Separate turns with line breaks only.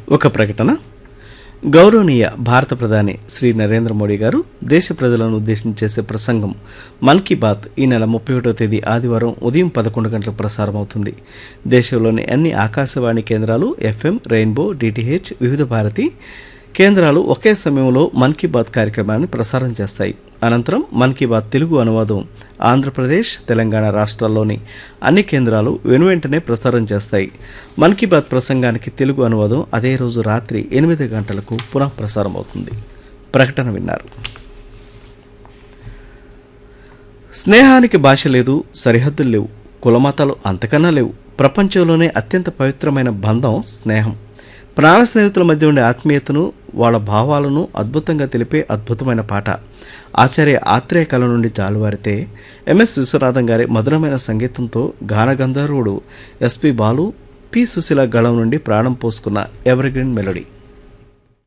ఒక ప్రకటన గౌరవనీయ భారత ప్రధాని శ్రీ నరేంద్ర మోడీ గారు దేశ ప్రజలను ఉద్దేశించి చేసే ప్రసంగం మన్ కీ బాత్ ఈ నెల ముప్పై ఒకటో తేదీ ఆదివారం ఉదయం పదకొండు గంటలకు ప్రసారం అవుతుంది దేశంలోని అన్ని ఆకాశవాణి కేంద్రాలు ఎఫ్ఎం రెయిన్బో డిటిహెచ్ వివిధ భారతి కేంద్రాలు ఒకే సమయంలో మన్ కీ బాత్ కార్యక్రమాన్ని ప్రసారం చేస్తాయి అనంతరం మన్ కీ బాత్ తెలుగు అనువాదం ఆంధ్రప్రదేశ్ తెలంగాణ రాష్ట్రాల్లోని అన్ని కేంద్రాలు వెనువెంటనే ప్రసారం చేస్తాయి మన్ కీ బాత్ ప్రసంగానికి తెలుగు అనువాదం అదే రోజు రాత్రి ఎనిమిది గంటలకు పునః ప్రసారం అవుతుంది ప్రకటన విన్నారు స్నేహానికి భాష లేదు సరిహద్దులు లేవు కులమతాలు అంతకన్నా లేవు ప్రపంచంలోనే అత్యంత పవిత్రమైన బంధం స్నేహం ప్రాణ స్నేహితుల మధ్య ఉండే ఆత్మీయతను వాళ్ళ భావాలను అద్భుతంగా తెలిపే అద్భుతమైన పాట ఆచార్య ఆత్రేయ కళ నుండి జాలువారితే ఎంఎస్ విశ్వనాథం గారి మధురమైన సంగీతంతో గానగంధర్వుడు ఎస్పి బాలు పి సుశీల గళం నుండి ప్రాణం పోసుకున్న ఎవర్గ్రీన్ మెలోడీ